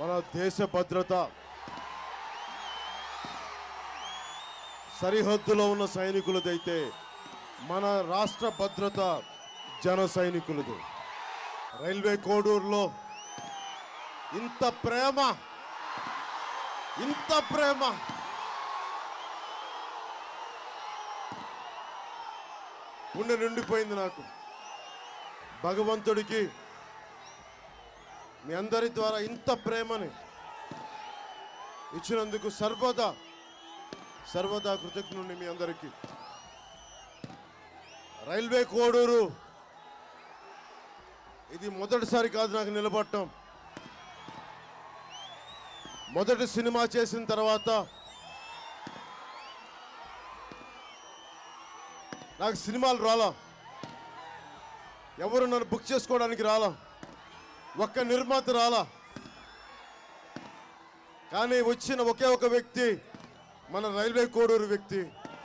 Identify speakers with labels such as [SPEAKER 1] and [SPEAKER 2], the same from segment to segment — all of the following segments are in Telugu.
[SPEAKER 1] మన దేశ భద్రత సరిహద్దులో ఉన్న సైనికులదైతే మన రాష్ట్ర భద్రత జన సైనికులది రైల్వే కోడూరులో ఇంత ప్రేమ ఇంత ప్రేమ పుణ్య నిండిపోయింది నాకు భగవంతుడికి మీ అందరి ద్వారా ఇంత ప్రేమని ఇచ్చినందుకు సర్వదా సర్వదా కృతజ్ఞుని మీ అందరికీ రైల్వే కోడూరు ఇది మొదటిసారి కాదు నాకు నిలబడటం మొదటి సినిమా చేసిన తర్వాత నాకు సినిమాలు రాలా ఎవరు నన్ను బుక్ చేసుకోవడానికి రాలా ఒక్క నిర్మాత రాలా కానీ వచ్చిన ఒకే ఒక వ్యక్తి మన రైల్వే కోడూరు వ్యక్తి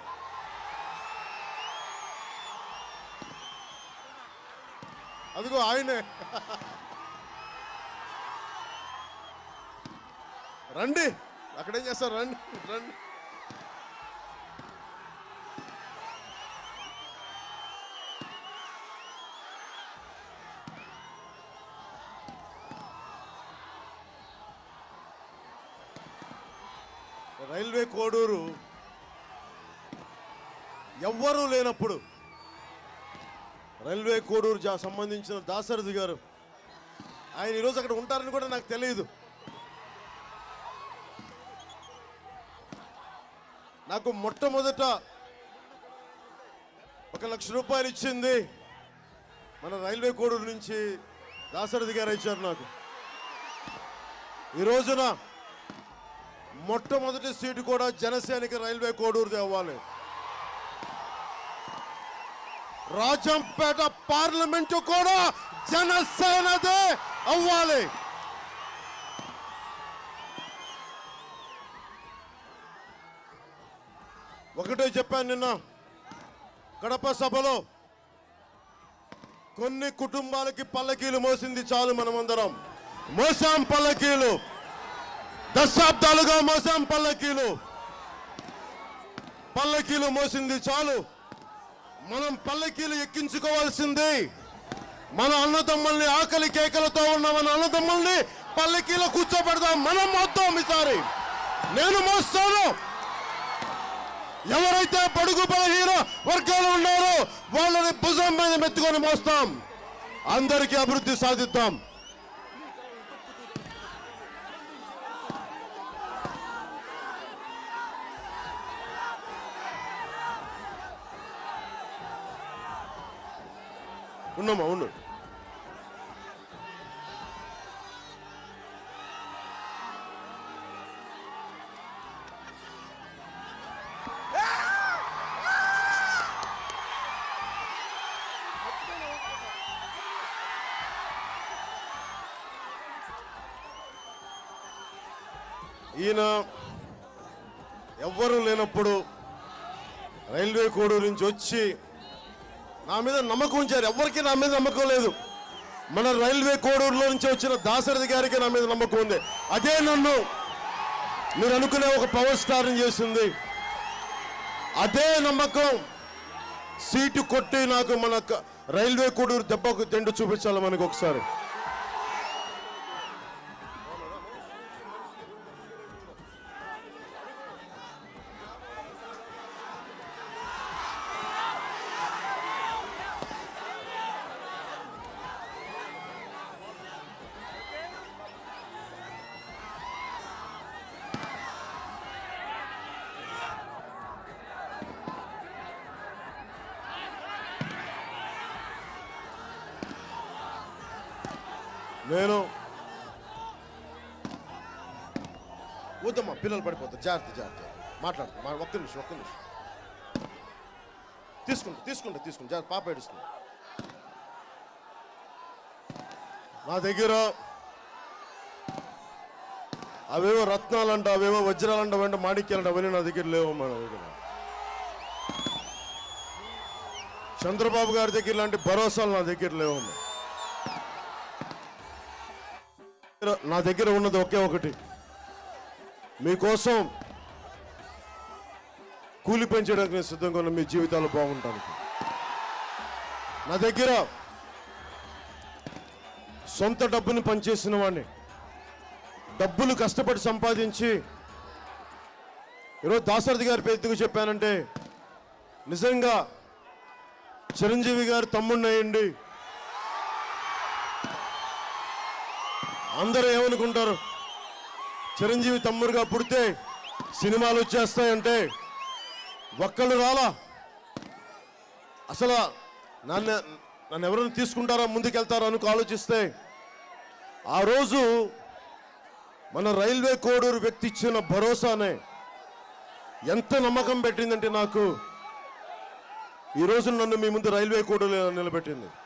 [SPEAKER 1] అదిగో ఆయనే రండి అక్కడేం చేస్తారు రండి రండి రైల్వే కోడూరు ఎవ్వరూ లేనప్పుడు రైల్వే కోడూరు జా సంబంధించిన దాసరథి గారు ఆయన ఈరోజు అక్కడ ఉంటారని కూడా నాకు తెలియదు నాకు మొట్టమొదట ఒక లక్ష రూపాయలు ఇచ్చింది మన రైల్వే కోడూరు నుంచి దాసరథి గారు ఇచ్చారు నాకు ఈ రోజున మొట్టమొదటి సీటు కూడా జనసేనకి రైల్వే కోడూరుది అవ్వాలి రాజంపేట పార్లమెంటు కూడా జనసేనదే అవ్వాలి ఒకటే చెప్పాను నిన్న కడప సభలో కొన్ని కుటుంబాలకి పల్లకీలు మోసింది చాలు మనమందరం మోసాం పల్లకీలు దశాబ్దాలుగా మోసాం పల్లకీలు పల్లకీలు మోసింది చాలు మనం పల్లకీలు ఎక్కించుకోవాల్సింది మన అన్నదమ్ముల్ని ఆకలి కేకలతో ఉన్న మన అన్నదమ్ముల్ని పల్లకీలో కూర్చోబెడదాం మనం మోద్దాం ఈసారి నేను మోస్తాను ఎవరైతే బడుగు బలహీన వర్గాలు ఉన్నారో వాళ్ళని భుజం మీద మెత్తుకొని మోస్తాం అందరికీ అభివృద్ధి సాధిద్దాం ఉన్నామా ఉండు ఈయన ఎవ్వరూ లేనప్పుడు రైల్వే కోడూరు నుంచి వచ్చి నా మీద నమ్మకం ఉంచారు ఎవరికి నా మీద నమ్మకం లేదు మన రైల్వే కోడూరులో నుంచి వచ్చిన దాసరథి గారికి నా మీద నమ్మకం ఉంది అదే నన్ను మీరు అనుకునే ఒక పవర్ స్టార్ చేసింది అదే నమ్మకం సీటు కొట్టి నాకు మన క- రైల్వే కోడూరు దెబ్బకు తెండు చూపించాలి మనకు ఒకసారి నేను వద్దమ్మా పిల్లలు పడిపోతారు జాగ్రత్త జాగ్రత్త మాట్లాడుతా మా ఒక్క నిమిషం ఒక్క నిమిషం తీసుకుంటా తీసుకుంటా తీసుకుంటా జాగ్రత్త పాప ఏడుస్తుంది నా దగ్గర అవేవో రత్నాలంట అవేవో వజ్రాలంట వెంట మాణిక్యాలంట అవన్నీ నా దగ్గర లేవు మన దగ్గర చంద్రబాబు గారి దగ్గర లాంటి భరోసాలు నా దగ్గర లేవమ్మా నా దగ్గర ఉన్నది ఒకే ఒకటి మీకోసం కూలి పెంచడానికి నేను సిద్ధంగా ఉన్న మీ జీవితాలు బాగుంటాను నా దగ్గర సొంత డబ్బుని పనిచేసిన వాడిని డబ్బులు కష్టపడి సంపాదించి ఈరోజు దాసరథి గారి పేరు ఎందుకు చెప్పానంటే నిజంగా చిరంజీవి గారు తమ్ముడిని అయ్యండి అందరూ ఏమనుకుంటారు చిరంజీవి తమ్ముడుగా పుడితే సినిమాలు వచ్చేస్తాయంటే ఒక్కళ్ళు రాలా అసలు నన్ను నన్ను ఎవరైనా తీసుకుంటారా ముందుకెళ్తారా అని ఆలోచిస్తే ఆ రోజు మన రైల్వే కోడూరు వ్యక్తి ఇచ్చిన భరోసానే ఎంత నమ్మకం పెట్టిందంటే నాకు ఈ రోజు నన్ను మీ ముందు రైల్వే కోడూరు నిలబెట్టింది